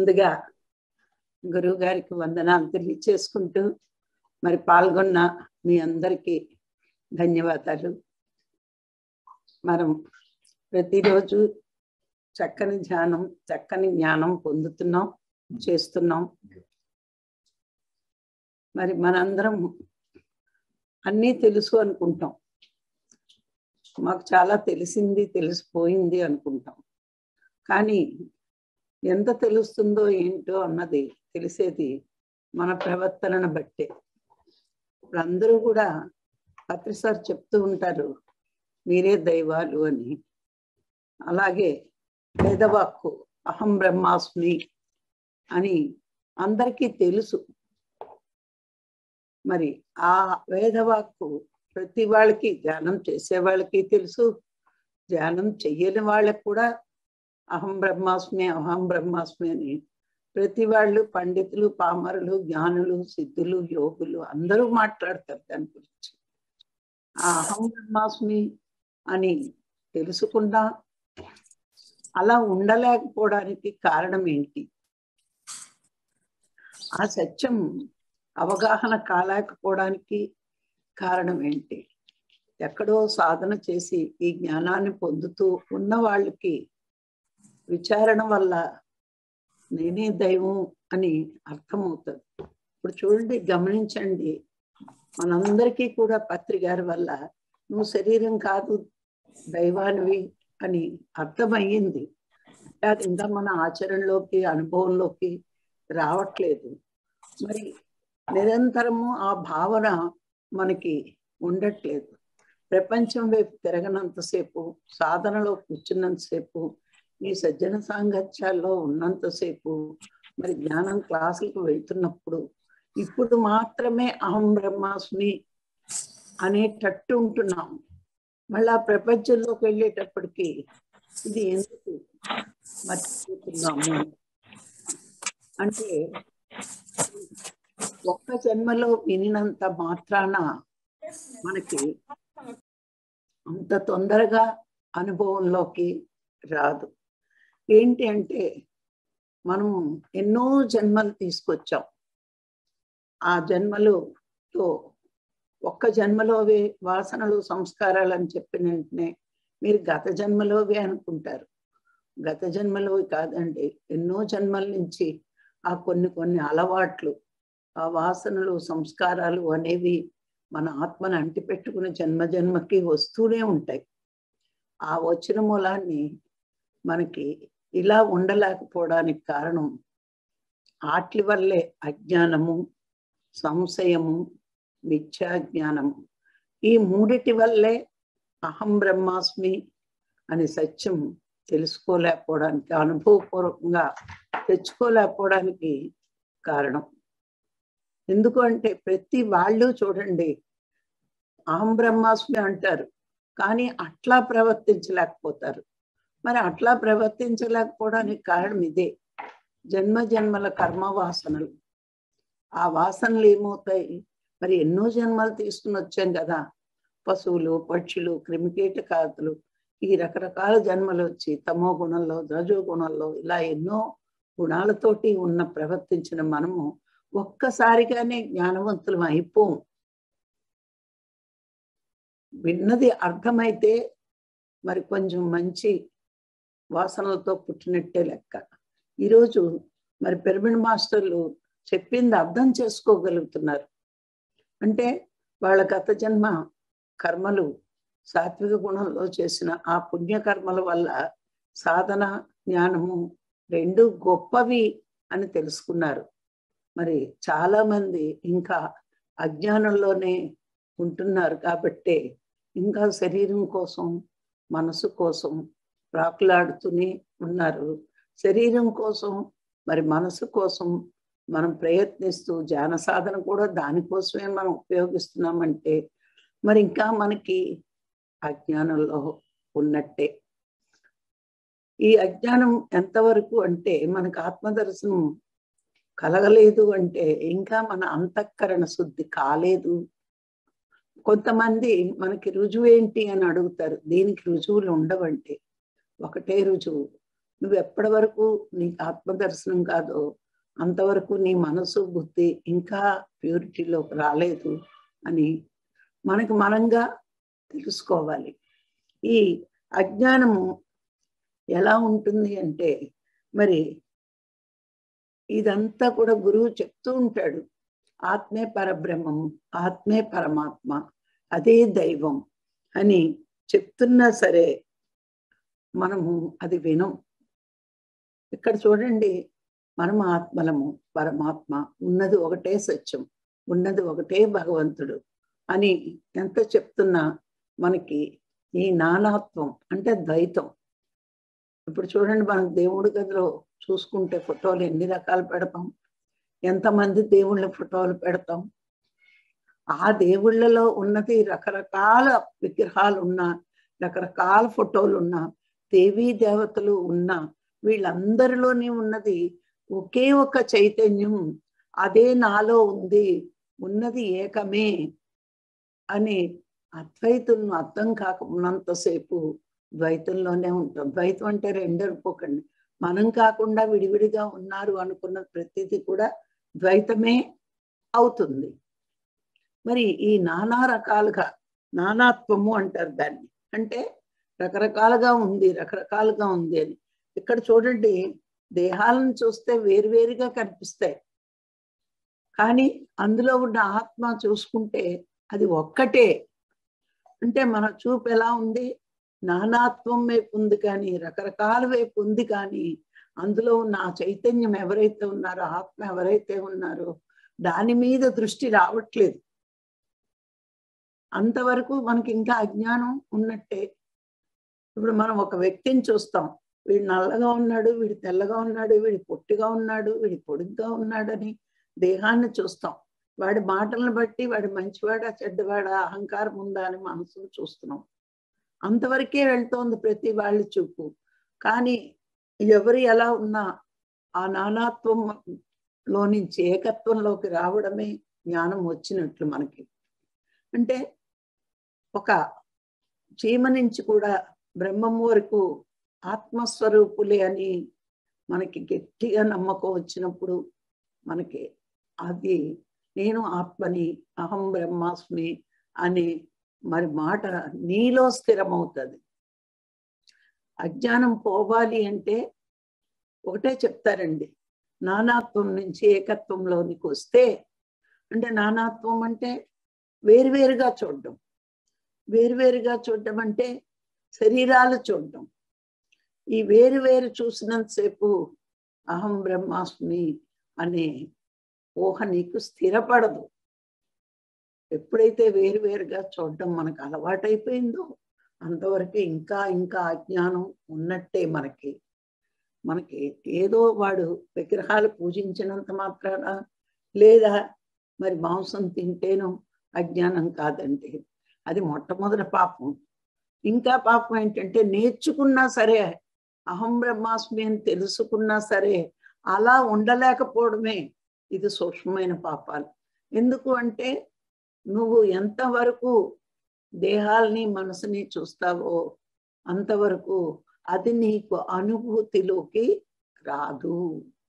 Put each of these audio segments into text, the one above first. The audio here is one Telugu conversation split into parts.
ముందుగా గురువు గారికి వందనాలు తెలియచేసుకుంటూ మరి పాల్గొన్న మీ అందరికీ ధన్యవాదాలు మనం ప్రతిరోజు చక్కని ధ్యానం చక్కని జ్ఞానం పొందుతున్నాం చేస్తున్నాం మరి మనందరం అన్నీ తెలుసు అనుకుంటాం మాకు చాలా తెలిసింది తెలిసిపోయింది అనుకుంటాం కానీ ఎంత తెలుస్తుందో ఏంటో అన్నది తెలిసేది మన ప్రవర్తనను బట్టే ఇప్పుడు అందరూ కూడా పత్రిసారి చెప్తూ ఉంటారు మీరే దైవాలు అని అలాగే వేదవాక్కు అహం బ్రహ్మాస్మి అని అందరికీ తెలుసు మరి ఆ వేదవాక్కు ప్రతి వాళ్ళకి ధ్యానం చేసే వాళ్ళకి తెలుసు ధ్యానం చెయ్యని వాళ్ళకి కూడా అహం బ్రహ్మాస్మి అహం బ్రహ్మాస్మి అని ప్రతి వాళ్ళు పండితులు పామరులు జ్ఞానులు సిద్ధులు యోగులు అందరూ మాట్లాడతారు దాని గురించి ఆ అహం బ్రహ్మాస్మి అని తెలుసుకున్నా అలా ఉండలేకపోవడానికి కారణం ఏంటి ఆ సత్యం అవగాహన కాలేకపోవడానికి కారణం ఏంటి ఎక్కడో సాధన చేసి ఈ జ్ఞానాన్ని పొందుతూ ఉన్న వాళ్ళకి విచారణ వల్ల నేనే దైవం అని అర్థమవుతుంది ఇప్పుడు చూడండి గమనించండి మనందరికీ కూడా పత్రి గారి వల్ల నువ్వు శరీరం కాదు దైవానివి అని అర్థమయ్యింది అది ఇంకా మన ఆచరణలోకి అనుభవంలోకి రావట్లేదు మరి నిరంతరము ఆ భావన మనకి ఉండట్లేదు ప్రపంచం వైపు తిరగనంతసేపు సాధనలో కూర్చున్నంతసేపు ఈ సజ్జన సాంగత్యాల్లో ఉన్నంతసేపు మరి జ్ఞానం క్లాసులకు వెళ్తున్నప్పుడు ఇప్పుడు మాత్రమే అహం బ్రహ్మాస్మి అనేటట్టు ఉంటున్నాం మళ్ళా ప్రపంచంలోకి వెళ్ళేటప్పటికి ఇది ఎందుకు మర్చిపోతున్నాము అంటే ఒక్క జన్మలో వినినంత మాత్రాన మనకి అంత తొందరగా అనుభవంలోకి రాదు ఏంటి అంటే మనం ఎన్నో జన్మలు తీసుకొచ్చాం ఆ జన్మలుతో ఒక్క జన్మలోవే వాసనలు సంస్కారాలు అని చెప్పిన వెంటనే మీరు గత జన్మలోవే అనుకుంటారు గత జన్మలోవి కాదండి ఎన్నో జన్మల నుంచి ఆ కొన్ని కొన్ని అలవాట్లు ఆ వాసనలు సంస్కారాలు అనేవి మన ఆత్మను అంటిపెట్టుకుని జన్మ జన్మకి వస్తూనే ఉంటాయి ఆ వచ్చిన మూలాన్ని మనకి ఇలా ఉండలేకపోవడానికి కారణం ఆట్లి వల్లే అజ్ఞానము సంశయము మిథ్యాజ్ఞానము ఈ మూడిటి వల్లే అహం బ్రహ్మాస్మి అని సత్యం తెలుసుకోలేకపోవడానికి అనుభవపూర్వకంగా తెచ్చుకోలేకపోవడానికి కారణం ఎందుకు అంటే ప్రతి వాళ్ళు చూడండి అహం బ్రహ్మాస్మి అంటారు కానీ అట్లా ప్రవర్తించలేకపోతారు మరి అట్లా ప్రవర్తించలేకపోవడానికి కారణం ఇదే జన్మ జన్మల కర్మ వాసనలు ఆ వాసనలు ఏమవుతాయి మరి ఎన్నో జన్మలు తీసుకుని వచ్చాం కదా పశువులు పక్షులు క్రిమికీటకాదులు ఈ రకరకాల జన్మలు వచ్చి తమో గుణంలో రజో గుణంలో ఇలా ఎన్నో గుణాలతోటి ఉన్న ప్రవర్తించిన మనము ఒక్కసారిగానే జ్ఞానవంతులం అయిపోం విన్నది అర్థమైతే మరి కొంచెం మంచి వాసనలతో పుట్టినట్టే లెక్క ఈరోజు మరి పిరమిడ్ మాస్టర్లు చెప్పింది అర్థం చేసుకోగలుగుతున్నారు అంటే వాళ్ళ గత జన్మ కర్మలు సాత్విక గుణంలో చేసిన ఆ పుణ్యకర్మల వల్ల సాధన జ్ఞానము రెండు గొప్పవి అని తెలుసుకున్నారు మరి చాలా మంది ఇంకా అజ్ఞానంలోనే ఉంటున్నారు కాబట్టే ఇంకా శరీరం కోసం మనసు కోసం రాకులాడుతూనే ఉన్నారు శరీరం కోసం మరి మనసు కోసం మనం ప్రయత్నిస్తూ ధ్యాన సాధన కూడా దానికోసమే మనం ఉపయోగిస్తున్నామంటే మరి ఇంకా మనకి అజ్ఞానంలో ఉన్నట్టే ఈ అజ్ఞానం ఎంతవరకు అంటే మనకు ఆత్మదర్శనం కలగలేదు అంటే ఇంకా మన అంతఃకరణ శుద్ధి కాలేదు కొంతమంది మనకి రుజువు ఏంటి అని అడుగుతారు దీనికి రుజువులు ఉండవంటే ఒకటే రుజువు నువ్వు ఎప్పటి వరకు నీకు ఆత్మదర్శనం కాదో అంతవరకు నీ మనసు బుద్ధి ఇంకా ప్యూరిటీలోకి రాలేదు అని మనకు మనంగా తెలుసుకోవాలి ఈ అజ్ఞానము ఎలా ఉంటుంది అంటే మరి ఇదంతా కూడా గురువు చెప్తూ ఉంటాడు ఆత్మే పరబ్రహ్మము ఆత్మే పరమాత్మ అదే దైవం అని చెప్తున్నా సరే మనము అది వినం ఇక్కడ చూడండి మనము ఆత్మలము పరమాత్మ ఉన్నది ఒకటే సత్యం ఉన్నది ఒకటే భగవంతుడు అని ఎంత చెప్తున్నా మనకి ఈ నానాత్వం అంటే ద్వైతం ఇప్పుడు చూడండి మనం దేవుడి గదిలో చూసుకుంటే ఫోటోలు ఎన్ని రకాలు పెడతాం ఎంతమంది దేవుళ్ళ ఫోటోలు పెడతాం ఆ దేవుళ్ళలో ఉన్నది రకరకాల విగ్రహాలు ఉన్నా రకరకాల ఫోటోలు ఉన్నా దేవీ దేవతలు ఉన్నా వీళ్ళందరిలోనే ఉన్నది ఒకే ఒక చైతన్యం అదే నాలో ఉంది ఉన్నది ఏకమే అని అద్వైతులను అర్థం కాకున్నంతసేపు ద్వైతంలోనే ఉంటాం ద్వైతం అంటే రెండు అనుకోకండి మనం కాకుండా విడివిడిగా ఉన్నారు అనుకున్న ప్రతిదీ కూడా ద్వైతమే అవుతుంది మరి ఈ నానా రకాలుగా నానాత్వము అంటారు దాన్ని అంటే రకరకాలుగా ఉంది రకరకాలుగా ఉంది అని ఇక్కడ చూడండి దేహాలను చూస్తే వేరువేరుగా కనిపిస్తాయి కానీ అందులో ఉన్న ఆత్మ చూసుకుంటే అది ఒక్కటే అంటే మన చూపు ఎలా ఉంది నానాత్వం వైపు ఉంది కానీ రకరకాల వైపు ఉంది కానీ అందులో ఉన్న ఆ చైతన్యం ఎవరైతే ఉన్నారో ఆత్మ ఎవరైతే ఉన్నారో దాని మీద దృష్టి రావట్లేదు అంతవరకు మనకి ఇంకా అజ్ఞానం ఉన్నట్టే ఇప్పుడు మనం ఒక వ్యక్తిని చూస్తాం వీడు నల్లగా ఉన్నాడు వీడు తెల్లగా ఉన్నాడు వీడి పొట్టిగా ఉన్నాడు వీడి పొడుగ్గా ఉన్నాడని దేహాన్ని చూస్తాం వాడి మాటలను బట్టి వాడి మంచివాడా చెడ్డవాడా అహంకారం ఉందా అని మనసును చూస్తున్నాం అంతవరకే వెళ్తోంది ప్రతి వాళ్ళ చూపు కానీ ఎవరు ఎలా ఉన్నా ఆ నానాత్వంలో నుంచి ఏకత్వంలోకి రావడమే జ్ఞానం వచ్చినట్లు మనకి అంటే ఒక చీమ నుంచి కూడా బ్రహ్మం వరకు ఆత్మస్వరూపులే అని మనకి గట్టిగా నమ్మకం వచ్చినప్పుడు మనకి అది నేను ఆత్మని అహం బ్రహ్మాస్మి అనే మరి మాట నీలో స్థిరమవుతుంది అజ్ఞానం పోవాలి అంటే ఒకటే చెప్తారండి నానాత్వం నుంచి ఏకత్వంలోనికి వస్తే అంటే నానాత్వం అంటే వేరువేరుగా చూడడం వేరువేరుగా చూడడం అంటే శరీరాలు చూడడం ఈ వేరు వేరు చూసినంతసేపు అహం బ్రహ్మాస్మి అనే ఊహ నీకు స్థిరపడదు ఎప్పుడైతే వేరు వేరుగా చూడడం మనకు అలవాటైపోయిందో అంతవరకు ఇంకా ఇంకా అజ్ఞానం ఉన్నట్టే మనకి మనకి ఏదో వాడు విగ్రహాలు పూజించినంత మాత్రాన లేదా మరి మాంసం తింటేనో అజ్ఞానం కాదండి అది మొట్టమొదటి పాపం ఇంకా పాపం ఏంటంటే నేర్చుకున్నా సరే అహం బ్రహ్మాస్మి అని తెలుసుకున్నా సరే అలా ఉండలేకపోవడమే ఇది సూక్ష్మమైన పాపాలు ఎందుకు అంటే నువ్వు ఎంతవరకు దేహాల్ని మనసుని చూస్తావో అంతవరకు అది నీకు అనుభూతిలోకి రాదు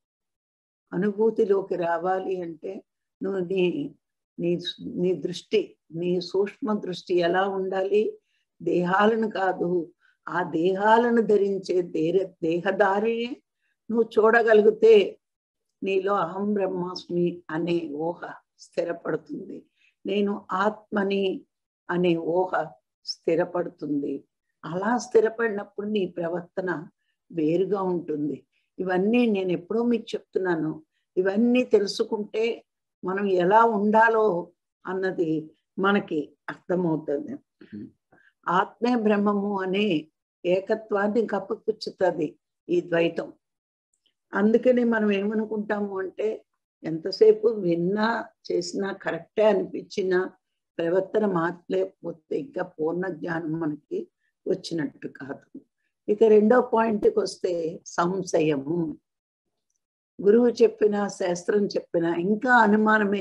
అనుభూతిలోకి రావాలి అంటే నువ్వు నీ నీ నీ దృష్టి నీ సూక్ష్మ దృష్టి ఎలా ఉండాలి దేహాలను కాదు ఆ దేహాలను ధరించే దేహ దేహదారిని నువ్వు చూడగలిగితే నీలో అహం బ్రహ్మాస్మి అనే ఊహ స్థిరపడుతుంది నేను ఆత్మని అనే ఊహ స్థిరపడుతుంది అలా స్థిరపడినప్పుడు నీ ప్రవర్తన వేరుగా ఉంటుంది ఇవన్నీ నేను ఎప్పుడో మీకు చెప్తున్నాను ఇవన్నీ తెలుసుకుంటే మనం ఎలా ఉండాలో అన్నది మనకి అర్థమవుతుంది ఆత్మే బ్రహ్మము అనే ఏకత్వాన్ని కప్పపుచ్చుతుంది ఈ ద్వైతం అందుకని మనం ఏమనుకుంటాము అంటే ఎంతసేపు విన్నా చేసినా కరెక్టే అనిపించినా ప్రవర్తన మార్చలేకపోతే ఇంకా పూర్ణ జ్ఞానం మనకి వచ్చినట్టు కాదు ఇక రెండో పాయింట్కి వస్తే సంశయము గురువు చెప్పిన శాస్త్రం చెప్పిన ఇంకా అనుమానమే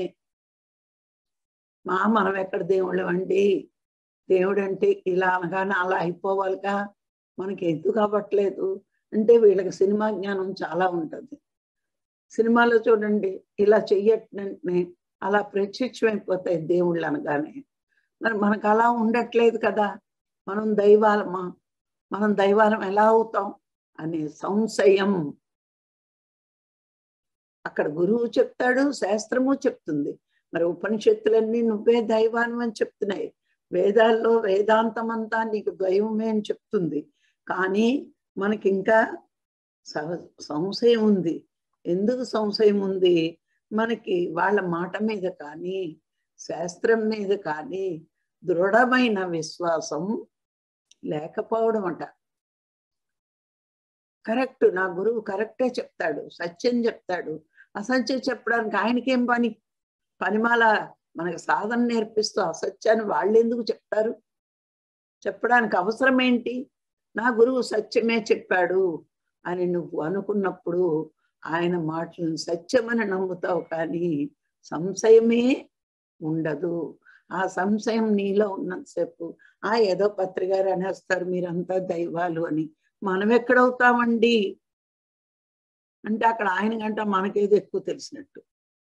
మా మనం ఎక్కడ దేవుళ్ళు అండి దేవుడు అంటే ఇలా అనగానే అలా అయిపోవాలిగా మనకి ఎందుకు అవ్వట్లేదు అంటే వీళ్ళకి సినిమా జ్ఞానం చాలా ఉంటుంది సినిమాలో చూడండి ఇలా చెయ్యటనే అలా ప్రత్యక్షమైపోతాయి దేవుళ్ళు అనగానే మరి మనకు అలా ఉండట్లేదు కదా మనం దైవాలమా మనం దైవాలం ఎలా అవుతాం అనే సంశయం అక్కడ గురువు చెప్తాడు శాస్త్రము చెప్తుంది మరి ఉపనిషత్తులన్నీ నువ్వే దైవానం అని చెప్తున్నాయి వేదాల్లో వేదాంతం అంతా నీకు దైవమే అని చెప్తుంది కానీ మనకి ఇంకా సంశయం ఉంది ఎందుకు సంశయం ఉంది మనకి వాళ్ళ మాట మీద కానీ శాస్త్రం మీద కానీ దృఢమైన విశ్వాసం లేకపోవడం అంట కరెక్ట్ నా గురువు కరెక్టే చెప్తాడు సత్యం చెప్తాడు అసత్యం చెప్పడానికి ఆయనకేం పని పనిమాల మనకు సాధన నేర్పిస్తూ అసత్యాన్ని వాళ్ళు ఎందుకు చెప్తారు చెప్పడానికి అవసరం ఏంటి నా గురువు సత్యమే చెప్పాడు అని నువ్వు అనుకున్నప్పుడు ఆయన మాటలను సత్యమని నమ్ముతావు కానీ సంశయమే ఉండదు ఆ సంశయం నీలో ఉన్నంతసేపు ఆ ఏదో పత్రికారు అనేస్తారు మీరంతా దైవాలు అని మనం ఎక్కడవుతామండి అంటే అక్కడ ఆయన కంటే మనకేది ఎక్కువ తెలిసినట్టు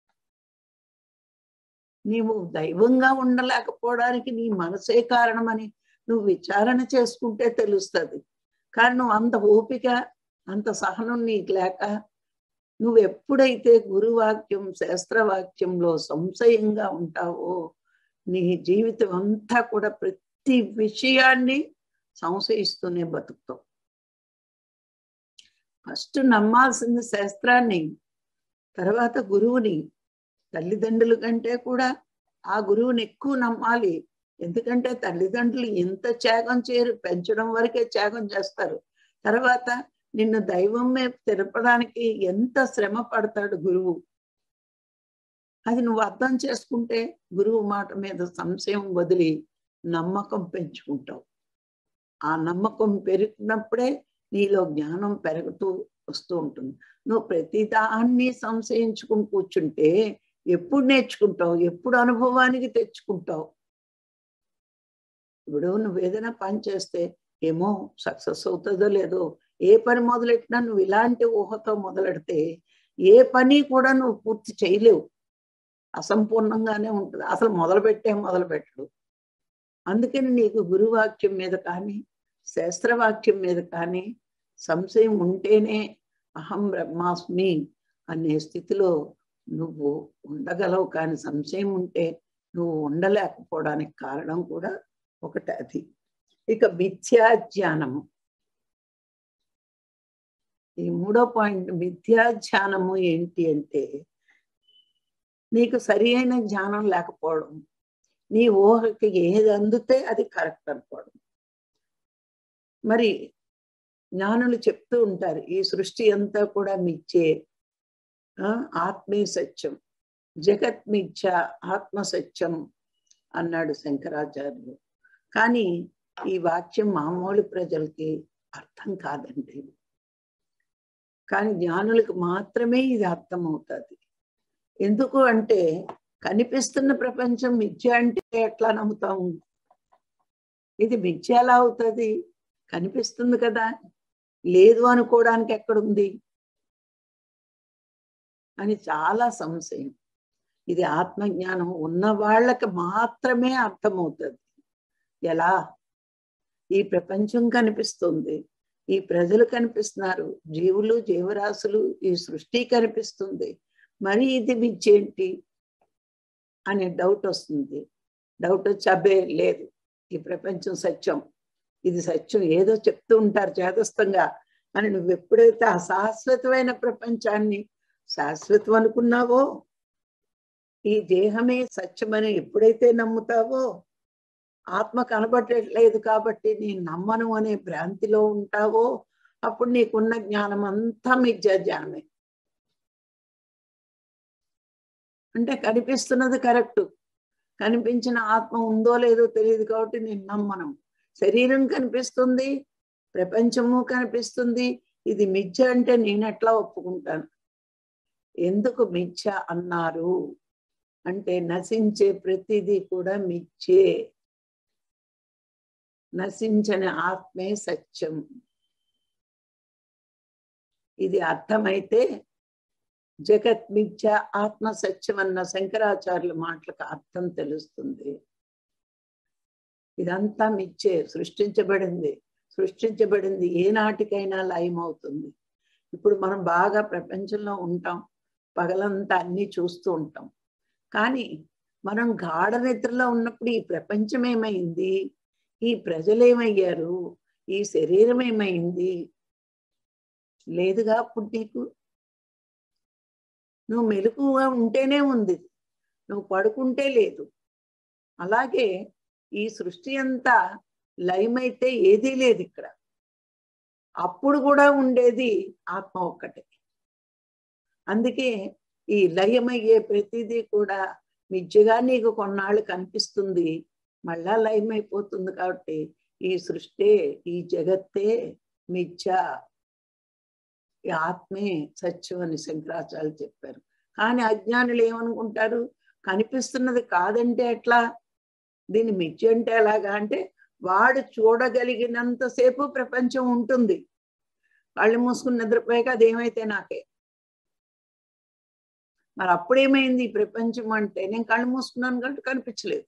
నీవు దైవంగా ఉండలేకపోవడానికి నీ మనసే కారణమని నువ్వు విచారణ చేసుకుంటే తెలుస్తుంది కానీ నువ్వు అంత ఓపిక అంత సహనం నీకు లేక నువ్వు ఎప్పుడైతే గురువాక్యం శాస్త్రవాక్యంలో సంశయంగా ఉంటావో నీ జీవితం అంతా కూడా ప్రతి విషయాన్ని సంశయిస్తూనే బతుకుతావు ఫస్ట్ నమ్మాల్సింది శాస్త్రాన్ని తర్వాత గురువుని తల్లిదండ్రుల కంటే కూడా ఆ గురువుని ఎక్కువ నమ్మాలి ఎందుకంటే తల్లిదండ్రులు ఎంత త్యాగం చేయరు పెంచడం వరకే త్యాగం చేస్తారు తర్వాత నిన్ను దైవం మీద తెరపడానికి ఎంత శ్రమ పడతాడు గురువు అది నువ్వు అర్థం చేసుకుంటే గురువు మాట మీద సంశయం వదిలి నమ్మకం పెంచుకుంటావు ఆ నమ్మకం పెరిగినప్పుడే నీలో జ్ఞానం పెరుగుతూ వస్తూ ఉంటుంది నువ్వు ప్రతిదాన్ని సంశయించుకుని కూర్చుంటే ఎప్పుడు నేర్చుకుంటావు ఎప్పుడు అనుభవానికి తెచ్చుకుంటావు ఇప్పుడు నువ్వు ఏదైనా పని చేస్తే ఏమో సక్సెస్ అవుతుందో లేదో ఏ పని మొదలెట్టినా నువ్వు ఇలాంటి ఊహతో మొదలెడితే ఏ పని కూడా నువ్వు పూర్తి చేయలేవు అసంపూర్ణంగానే ఉంటుంది అసలు మొదలు పెట్టే మొదలు పెట్టడు అందుకని నీకు గురువాక్యం మీద కానీ శాస్త్రవాక్యం మీద కానీ సంశయం ఉంటేనే అహం బ్రహ్మాస్మి అనే స్థితిలో నువ్వు ఉండగలవు కానీ సంశయం ఉంటే నువ్వు ఉండలేకపోవడానికి కారణం కూడా ఒకటి అది ఇక మిథ్యాజ్ఞానము ఈ మూడో పాయింట్ మిథ్యాజ్ఞానము ఏంటి అంటే నీకు సరి అయిన జ్ఞానం లేకపోవడం నీ ఊహకి ఏది అందుతే అది కరెక్ట్ అనుకోవడం మరి జ్ఞానులు చెప్తూ ఉంటారు ఈ సృష్టి అంతా కూడా మిచ్చే ఆత్మీ సత్యం జగత్ మిథ్య ఆత్మ సత్యం అన్నాడు శంకరాచార్యులు కానీ ఈ వాక్యం మామూలు ప్రజలకి అర్థం కాదండి కానీ జ్ఞానులకు మాత్రమే ఇది అర్థమవుతుంది ఎందుకు అంటే కనిపిస్తున్న ప్రపంచం మిథ్య అంటే ఎట్లా నమ్ముతాము ఇది మిథ్య ఎలా అవుతుంది కనిపిస్తుంది కదా లేదు అనుకోవడానికి ఎక్కడుంది అని చాలా సంశయం ఇది ఆత్మజ్ఞానం ఉన్న వాళ్ళకి మాత్రమే అర్థమవుతుంది ఎలా ఈ ప్రపంచం కనిపిస్తుంది ఈ ప్రజలు కనిపిస్తున్నారు జీవులు జీవరాశులు ఈ సృష్టి కనిపిస్తుంది మరి ఇది మించేంటి అనే డౌట్ వస్తుంది డౌట్ వచ్చి అబ్బే లేదు ఈ ప్రపంచం సత్యం ఇది సత్యం ఏదో చెప్తూ ఉంటారు చేదస్తంగా అని నువ్వు ఎప్పుడైతే ఆ శాశ్వతమైన ప్రపంచాన్ని శాశ్వతం అనుకున్నావో ఈ దేహమే సత్యమని ఎప్పుడైతే నమ్ముతావో ఆత్మ కనబడట్లేదు కాబట్టి నేను నమ్మను అనే భ్రాంతిలో ఉంటావో అప్పుడు నీకున్న జ్ఞానం అంతా మిథ్యా జ్ఞానమే అంటే కనిపిస్తున్నది కరెక్ట్ కనిపించిన ఆత్మ ఉందో లేదో తెలియదు కాబట్టి నేను నమ్మను శరీరం కనిపిస్తుంది ప్రపంచము కనిపిస్తుంది ఇది మిథ్య అంటే నేను ఎట్లా ఒప్పుకుంటాను ఎందుకు మిథ్య అన్నారు అంటే నశించే ప్రతిదీ కూడా మిథ్యే నశించని ఆత్మే సత్యం ఇది అర్థమైతే జగత్ మిథ్య ఆత్మ సత్యం అన్న శంకరాచార్యుల మాటలకు అర్థం తెలుస్తుంది ఇదంతా మిచ్చే సృష్టించబడింది సృష్టించబడింది ఏ నాటికైనా లయం అవుతుంది ఇప్పుడు మనం బాగా ప్రపంచంలో ఉంటాం పగలంతా అన్ని చూస్తూ ఉంటాం కానీ మనం గాఢ నిద్రలో ఉన్నప్పుడు ఈ ప్రపంచం ఏమైంది ఈ ప్రజలు ఏమయ్యారు ఈ శరీరం ఏమైంది లేదుగా అప్పుడు నీకు నువ్వు మెలకుగా ఉంటేనే ఉంది నువ్వు పడుకుంటే లేదు అలాగే ఈ సృష్టి అంతా లయమైతే ఏదీ లేదు ఇక్కడ అప్పుడు కూడా ఉండేది ఆత్మ ఒక్కటే అందుకే ఈ లయమయ్యే ప్రతిదీ కూడా మిథ్యగా నీకు కొన్నాళ్ళు కనిపిస్తుంది మళ్ళా లయమైపోతుంది కాబట్టి ఈ సృష్టి ఈ జగత్తే మిథ్య ఈ ఆత్మే సత్యం అని శంకరాచార్యులు చెప్పారు కానీ అజ్ఞానులు ఏమనుకుంటారు కనిపిస్తున్నది కాదంటే ఎట్లా దీని మిథ్య అంటే ఎలాగా అంటే వాడు చూడగలిగినంతసేపు ప్రపంచం ఉంటుంది కళ్ళు మూసుకుని నిద్రపోయాక అదేమైతే నాకే మరి అప్పుడేమైంది ఈ ప్రపంచం అంటే నేను కళ్ళు మూసుకున్నాను కాబట్టి కనిపించలేదు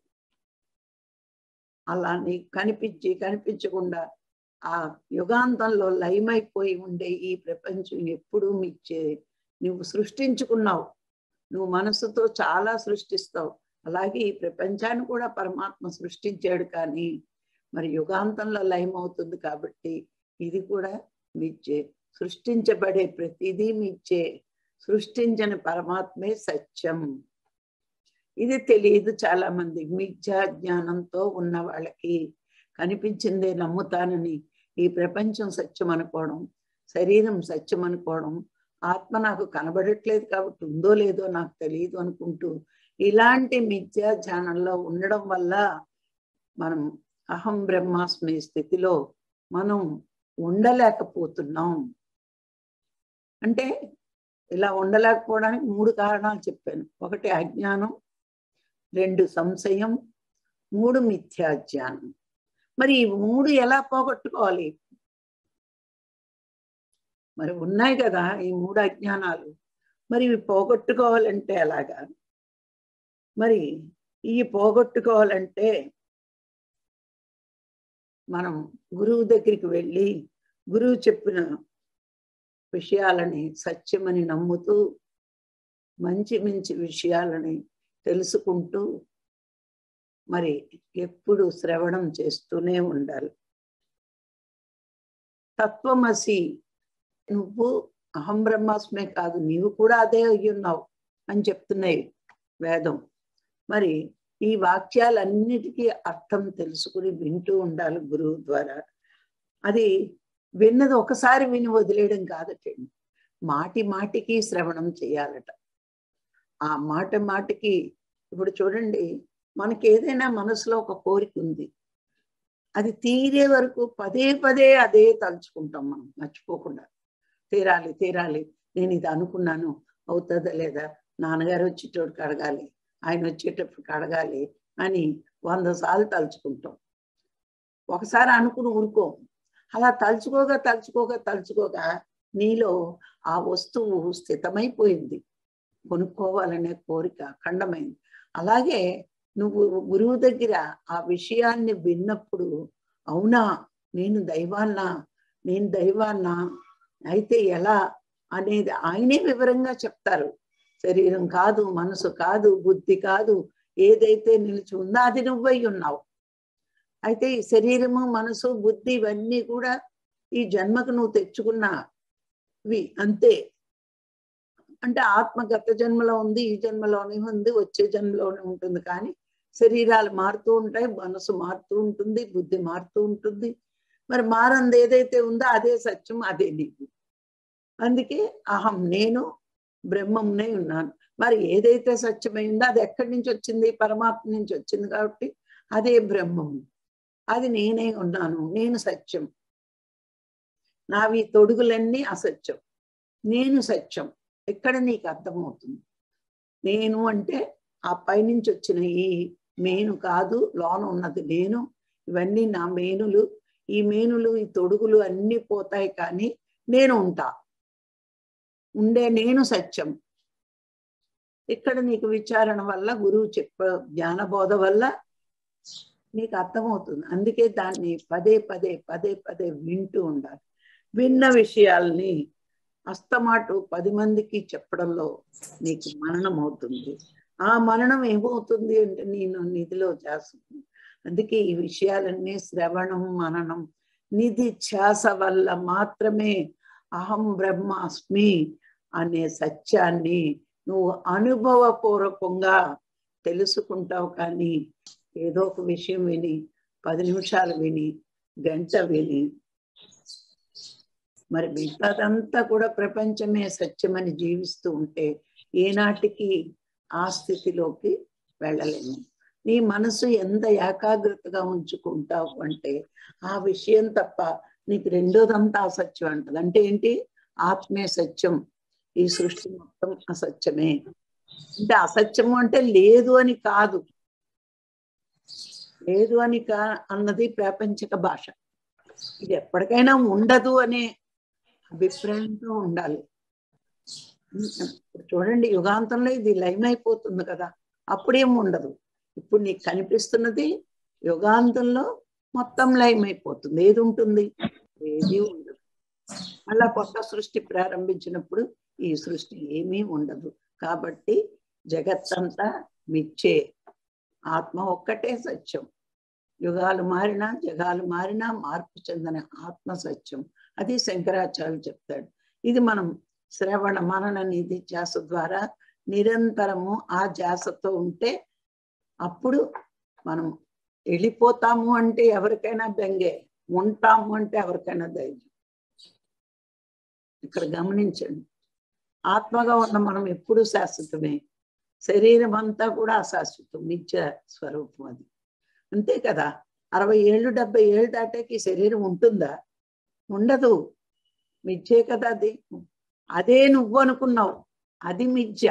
అలా నీకు కనిపించి కనిపించకుండా ఆ యుగాంతంలో లయమైపోయి ఉండే ఈ ప్రపంచం ఎప్పుడూ మిచ్చే నువ్వు సృష్టించుకున్నావు నువ్వు మనసుతో చాలా సృష్టిస్తావు అలాగే ఈ ప్రపంచాన్ని కూడా పరమాత్మ సృష్టించాడు కానీ మరి యుగాంతంలో లయమవుతుంది కాబట్టి ఇది కూడా మిచ్చే సృష్టించబడే ప్రతిదీ మిచ్చే సృష్టించిన పరమాత్మే సత్యం ఇది తెలియదు చాలా మంది మిథ్యా జ్ఞానంతో ఉన్న వాళ్ళకి కనిపించిందే నమ్ముతానని ఈ ప్రపంచం సత్యం అనుకోవడం శరీరం సత్యం అనుకోవడం ఆత్మ నాకు కనబడట్లేదు కాబట్టి ఉందో లేదో నాకు తెలియదు అనుకుంటూ ఇలాంటి మిథ్యా ధ్యానంలో ఉండడం వల్ల మనం అహం బ్రహ్మాస్మి స్థితిలో మనం ఉండలేకపోతున్నాం అంటే ఇలా ఉండలేకపోవడానికి మూడు కారణాలు చెప్పాను ఒకటి అజ్ఞానం రెండు సంశయం మూడు మిథ్యాజ్ఞానం మరి ఈ మూడు ఎలా పోగొట్టుకోవాలి మరి ఉన్నాయి కదా ఈ మూడు అజ్ఞానాలు మరి ఇవి పోగొట్టుకోవాలంటే ఎలాగా మరి ఈ పోగొట్టుకోవాలంటే మనం గురువు దగ్గరికి వెళ్ళి గురువు చెప్పిన విషయాలని సత్యమని నమ్ముతూ మంచి మంచి విషయాలని తెలుసుకుంటూ మరి ఎప్పుడు శ్రవణం చేస్తూనే ఉండాలి తత్వమసి నువ్వు అహం బ్రహ్మాస్మే కాదు నీవు కూడా అదే అయ్యున్నావు అని చెప్తున్నాయి వేదం మరి ఈ వాక్యాలన్నిటికీ అర్థం తెలుసుకుని వింటూ ఉండాలి గురువు ద్వారా అది విన్నది ఒకసారి విని వదిలేయడం కాదటండి మాటి మాటికి శ్రవణం చేయాలట ఆ మాట మాటికి ఇప్పుడు చూడండి మనకి ఏదైనా మనసులో ఒక కోరిక ఉంది అది తీరే వరకు పదే పదే అదే తలుచుకుంటాం మనం మర్చిపోకుండా తీరాలి తీరాలి నేను ఇది అనుకున్నాను అవుతుందా లేదా నాన్నగారు వచ్చేటోడికి అడగాలి ఆయన వచ్చేటప్పటికి అడగాలి అని వంద సార్లు తలుచుకుంటాం ఒకసారి అనుకుని ఊరుకోం అలా తలుచుకోగా తలుచుకోగా తలుచుకోగా నీలో ఆ వస్తువు స్థితమైపోయింది కొనుక్కోవాలనే కోరిక అఖండమైంది అలాగే నువ్వు గురువు దగ్గర ఆ విషయాన్ని విన్నప్పుడు అవునా నేను దైవాన్నా నేను దైవాన్నా అయితే ఎలా అనేది ఆయనే వివరంగా చెప్తారు శరీరం కాదు మనసు కాదు బుద్ధి కాదు ఏదైతే నిలిచి ఉందో అది నువ్వై ఉన్నావు అయితే ఈ శరీరము మనసు బుద్ధి ఇవన్నీ కూడా ఈ జన్మకు నువ్వు తెచ్చుకున్నవి అంతే అంటే ఆత్మ గత జన్మలో ఉంది ఈ జన్మలోనే ఉంది వచ్చే జన్మలోనే ఉంటుంది కానీ శరీరాలు మారుతూ ఉంటాయి మనసు మారుతూ ఉంటుంది బుద్ధి మారుతూ ఉంటుంది మరి మారంది ఏదైతే ఉందో అదే సత్యం అదే నీకు అందుకే అహం నేను బ్రహ్మంనే ఉన్నాను మరి ఏదైతే సత్యమైందో అది ఎక్కడి నుంచి వచ్చింది పరమాత్మ నుంచి వచ్చింది కాబట్టి అదే బ్రహ్మము అది నేనే ఉన్నాను నేను సత్యం నావి తొడుగులన్నీ అసత్యం నేను సత్యం ఎక్కడ నీకు అర్థమవుతుంది నేను అంటే ఆ పైనుంచి వచ్చిన ఈ మేను కాదు లోన ఉన్నది నేను ఇవన్నీ నా మేనులు ఈ మేనులు ఈ తొడుగులు అన్నీ పోతాయి కానీ నేను ఉంటా ఉండే నేను సత్యం ఇక్కడ నీకు విచారణ వల్ల గురువు చెప్ప జ్ఞానబోధ వల్ల నీకు అర్థమవుతుంది అందుకే దాన్ని పదే పదే పదే పదే వింటూ ఉండాలి విన్న విషయాల్ని అస్తమాటు పది మందికి చెప్పడంలో నీకు మననం అవుతుంది ఆ మననం ఏమవుతుంది అంటే నేను నిధిలో చేస్తుంది అందుకే ఈ విషయాలన్నీ శ్రవణం మననం నిధి ఛాస వల్ల మాత్రమే అహం బ్రహ్మాస్మి అనే సత్యాన్ని నువ్వు అనుభవపూర్వకంగా తెలుసుకుంటావు కానీ ఏదో ఒక విషయం విని పది నిమిషాలు విని గంట విని మరి మిగతాదంతా కూడా ప్రపంచమే సత్యమని జీవిస్తూ ఉంటే ఏనాటికి ఆ స్థితిలోకి వెళ్ళలేము నీ మనసు ఎంత ఏకాగ్రతగా ఉంచుకుంటావు అంటే ఆ విషయం తప్ప నీకు రెండోదంతా అసత్యం అంటది అంటే ఏంటి ఆత్మే సత్యం ఈ సృష్టి మొత్తం అసత్యమే అంటే అసత్యము అంటే లేదు అని కాదు లేదు అని కా అన్నది ప్రాపంచిక భాష ఇది ఎప్పటికైనా ఉండదు అనే అభిప్రాయంతో ఉండాలి చూడండి యుగాంతంలో ఇది లైన్ అయిపోతుంది కదా అప్పుడేం ఉండదు ఇప్పుడు నీకు కనిపిస్తున్నది యుగాంతంలో మొత్తం లైమ్ అయిపోతుంది ఏది ఉంటుంది ఏది ఉండదు మళ్ళా కొత్త సృష్టి ప్రారంభించినప్పుడు ఈ సృష్టి ఏమీ ఉండదు కాబట్టి జగత్తంతా మిచ్చే ఆత్మ ఒక్కటే సత్యం యుగాలు మారినా జగాలు మారినా మార్పు చెందిన ఆత్మ సత్యం అది శంకరాచార్యులు చెప్తాడు ఇది మనం శ్రవణ మనన నిధి ధ్యాస ద్వారా నిరంతరము ఆ ధ్యాసతో ఉంటే అప్పుడు మనం వెళ్ళిపోతాము అంటే ఎవరికైనా బెంగే ఉంటాము అంటే ఎవరికైనా ధైర్యం ఇక్కడ గమనించండి ఆత్మగా ఉన్న మనం ఎప్పుడు శాశ్వతమే శరీరం అంతా కూడా అశాశ్వతం నిత్య స్వరూపం అది అంతే కదా అరవై ఏళ్ళు డెబ్బై ఏళ్ళు దాటాకి శరీరం ఉంటుందా ఉండదు మిథ్యే కదా అది అదే నువ్వు అనుకున్నావు అది మిథ్య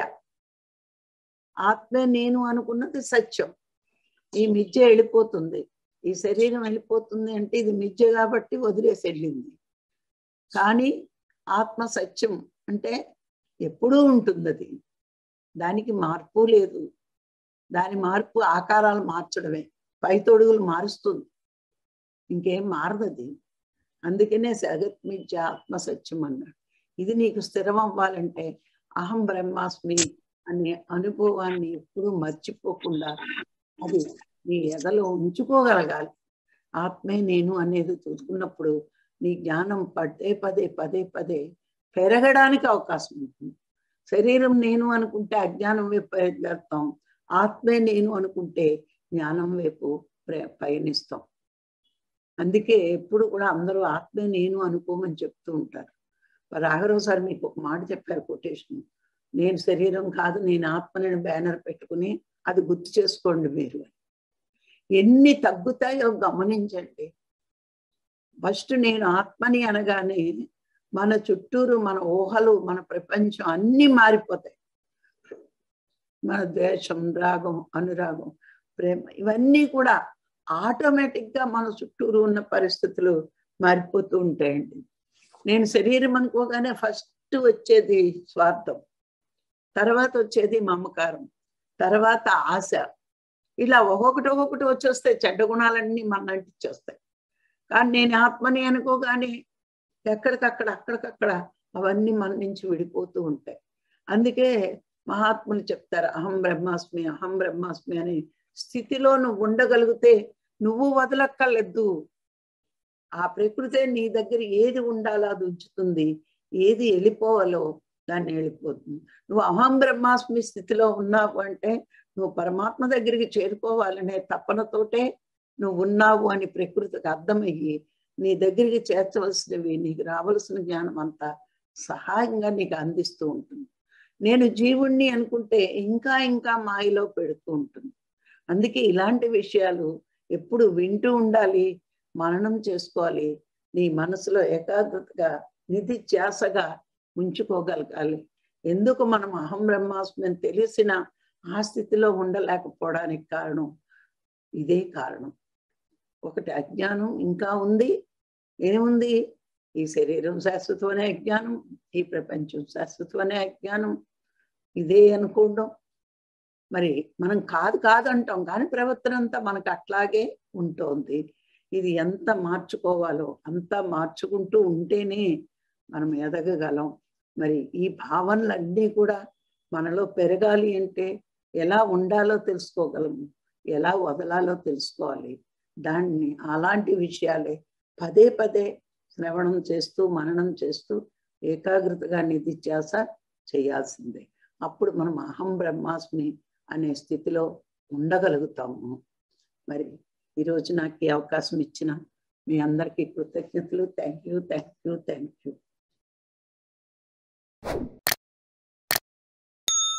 ఆత్మే నేను అనుకున్నది సత్యం ఈ మిథ్య వెళ్ళిపోతుంది ఈ శరీరం వెళ్ళిపోతుంది అంటే ఇది మిథ్య కాబట్టి వదిలేసి వెళ్ళింది కానీ ఆత్మ సత్యం అంటే ఎప్పుడూ ఉంటుంది అది దానికి మార్పు లేదు దాని మార్పు ఆకారాలు మార్చడమే పై తొడుగులు మారుస్తుంది ఇంకేం మారదది అందుకనే జగత్ మిథ్య ఆత్మ సత్యం అన్నాడు ఇది నీకు స్థిరం అవ్వాలంటే అహం బ్రహ్మాస్మి అనే అనుభవాన్ని ఎప్పుడూ మర్చిపోకుండా అది నీ ఎదలో ఉంచుకోగలగాలి ఆత్మే నేను అనేది చూసుకున్నప్పుడు నీ జ్ఞానం పదే పదే పదే పదే పెరగడానికి అవకాశం ఉంటుంది శరీరం నేను అనుకుంటే అజ్ఞానం వైపు ప్రయత్నిస్తాం ఆత్మే నేను అనుకుంటే జ్ఞానం వైపు పయనిస్తాం అందుకే ఎప్పుడు కూడా అందరూ ఆత్మే నేను అనుకోమని చెప్తూ ఉంటారు రాఘరావు సార్ మీకు ఒక మాట చెప్పారు కొటేషన్ నేను శరీరం కాదు నేను ఆత్మని బ్యానర్ పెట్టుకుని అది గుర్తు చేసుకోండి మీరు ఎన్ని తగ్గుతాయో గమనించండి ఫస్ట్ నేను ఆత్మని అనగానే మన చుట్టూరు మన ఊహలు మన ప్రపంచం అన్ని మారిపోతాయి మన ద్వేషం రాగం అనురాగం ప్రేమ ఇవన్నీ కూడా ఆటోమేటిక్ గా మన చుట్టూరు ఉన్న పరిస్థితులు మారిపోతూ ఉంటాయండి నేను శరీరం అనుకోగానే ఫస్ట్ వచ్చేది స్వార్థం తర్వాత వచ్చేది మమకారం తర్వాత ఆశ ఇలా ఒక్కొక్కటి ఒక్కొక్కటి వచ్చేస్తాయి చెడ్డ గుణాలన్నీ మన అంటించేస్తాయి కానీ నేను ఆత్మని అనుకోగానే ఎక్కడికక్కడ అక్కడికక్కడ అవన్నీ మన నుంచి విడిపోతూ ఉంటాయి అందుకే మహాత్ములు చెప్తారు అహం బ్రహ్మాస్మి అహం బ్రహ్మాస్మి అనే స్థితిలో నువ్వు ఉండగలిగితే నువ్వు వదలక్కర్లేదు ఆ ప్రకృతే నీ దగ్గర ఏది ఉండాలో అది ఉంచుతుంది ఏది వెళ్ళిపోవాలో దాన్ని వెళ్ళిపోతుంది నువ్వు అహం బ్రహ్మాస్మి స్థితిలో ఉన్నావు అంటే నువ్వు పరమాత్మ దగ్గరికి చేరుకోవాలనే తపనతోటే నువ్వు ఉన్నావు అని ప్రకృతికి అర్థమయ్యి నీ దగ్గరికి చేర్చవలసినవి నీకు రావలసిన జ్ఞానం అంతా సహాయంగా నీకు అందిస్తూ ఉంటుంది నేను జీవుణ్ణి అనుకుంటే ఇంకా ఇంకా మాయలో పెడుతూ ఉంటుంది అందుకే ఇలాంటి విషయాలు ఎప్పుడు వింటూ ఉండాలి మననం చేసుకోవాలి నీ మనసులో ఏకాగ్రతగా నిధి ధ్యాసగా ఉంచుకోగలగాలి ఎందుకు మనం అహం బ్రహ్మాస్మి అని తెలిసిన ఆ స్థితిలో ఉండలేకపోవడానికి కారణం ఇదే కారణం ఒకటి అజ్ఞానం ఇంకా ఉంది ఏముంది ఈ శరీరం శాశ్వతమనే అజ్ఞానం ఈ ప్రపంచం శాశ్వతమనే అజ్ఞానం ఇదే అనుకోవడం మరి మనం కాదు కాదు అంటాం కానీ ప్రవర్తన అంతా మనకు అట్లాగే ఉంటుంది ఇది ఎంత మార్చుకోవాలో అంతా మార్చుకుంటూ ఉంటేనే మనం ఎదగగలం మరి ఈ భావనలన్నీ కూడా మనలో పెరగాలి అంటే ఎలా ఉండాలో తెలుసుకోగలము ఎలా వదలాలో తెలుసుకోవాలి దాన్ని అలాంటి విషయాలే పదే పదే శ్రవణం చేస్తూ మననం చేస్తూ ఏకాగ్రతగా నిధిధ్యాస చేయాల్సిందే అప్పుడు మనం అహం బ్రహ్మాస్మి అనే స్థితిలో ఉండగలుగుతాము మరి ఈరోజు నాకు ఈ అవకాశం ఇచ్చిన మీ అందరికీ కృతజ్ఞతలు thank you thank you thank you